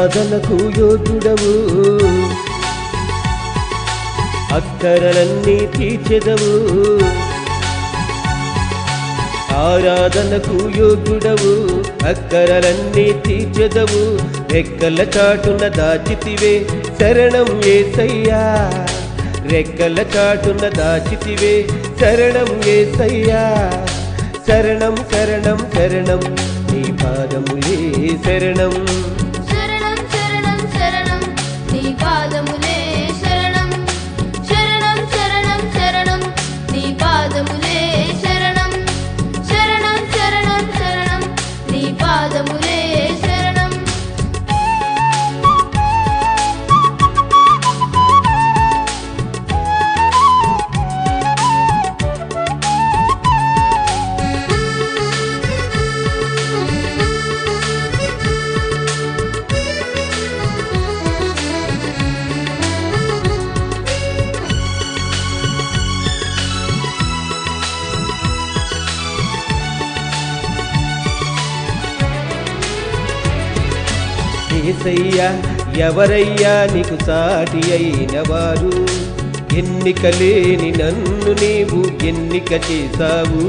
ఆరాధనకు యోగ్యుడవు అక్కరలన్నీ తీర్చెదవు ఆరాధనకు యోగ్యుడవు అక్కరలన్నీ తీర్చెదవు రెక్కల చాటున దాచితివే శరణం ఏసయ్యా రెక్కల చాటున దాచితివే శరణం ఏసయ్యా శరణం శరణం శరణం నీ పాదములే శరణం శరణం శరణం శరణం నీ పాదములే శరణం శరణం శరణం శరణం నీ పాదములే శరణం శరణం శరణం శరణం నీ పాదములే శరణం ఏసయ్యా ఎవరయ్యా నీకు సాటి అయిన వారు ఎన్నిక లేని నన్ను నీవు ఎన్నిక చేశావు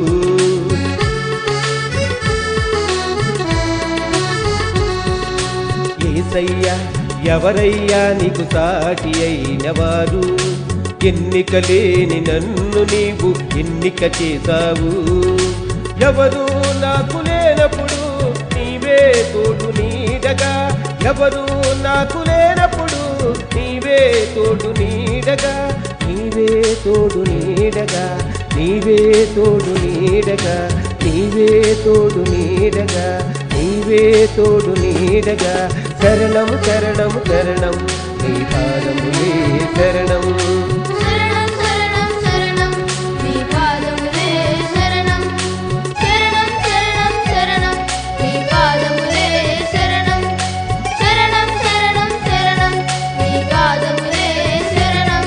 ఏసయ్యా ఎవరయ్యా నీకు సాటి అయిన వారు ఎన్నిక లేని నన్ను నీవు ఎన్నిక చేశావు ఎవరు నాకు లేనప్పుడు నీవే తోడు నీడగా ఎవరు నాకు లేనప్పుడు నీవే తోడు నీడగా నీవే తోడు నీడగా నీవే తోడు నీడగా నీవే తోడు నీడగా నీవే తోడు నీడగా శరణం శరణం శరణం నీ పాదములే శరణం శరణం శరణం శరణం నీ పాదములే శరణం శరణం శరణం శరణం నీ పాదములే శరణం శరణం శరణం శరణం నీ పాదములే శరణం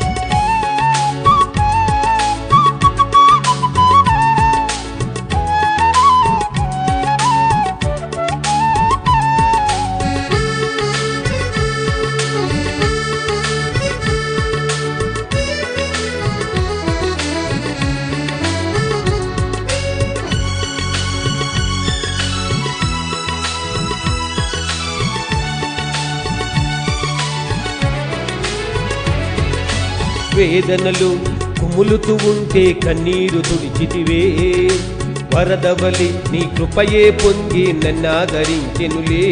వేదనలు కుములుతూ ఉంటే కన్నీరు తుడిచితివే వరదవలి నీ కృపయే పొంగి నన్నాదరించెనులే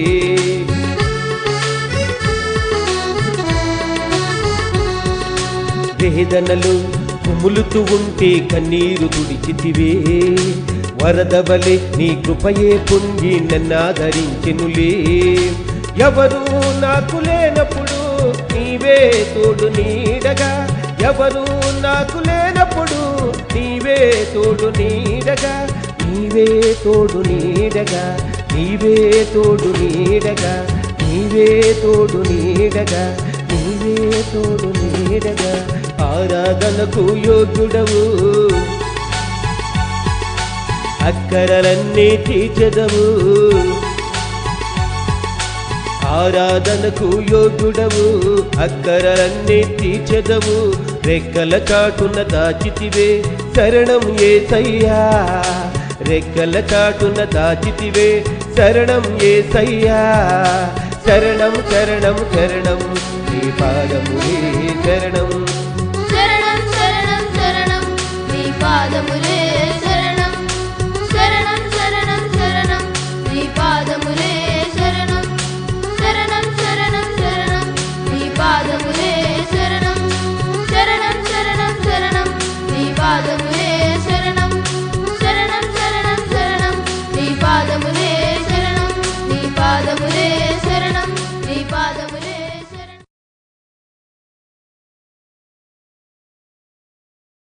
వేదనలు కుములుతూ ఉంటే కన్నీరు తుడిచితివే వరదవలి నీ కృపయే పొంగి నన్నాదరించెనులే ఎవరు నాకు లేనప్పుడు నీవే తోడు నీడగా ఎవరు నాకు లేనప్పుడు నీవే తోడు నీడగా నీవే తోడు నీడగా నీవే తోడు నీడగా నీవే తోడు నీడగా నీవే తోడు నీడగా ఆరాధనకు యోగ్యుడవు అక్కరలన్నీ తీర్చెదవు ఆరాధనకు యోగ్యుడవు అక్కరలన్నీ తీర్చెదవు రెక్కల చాటున దాచితివే శరణం ఏసయ్యా రెక్కల చాటున దాచితివే శరణం ఏసయ్యా శరణం శరణం శరణం నీ పాదములే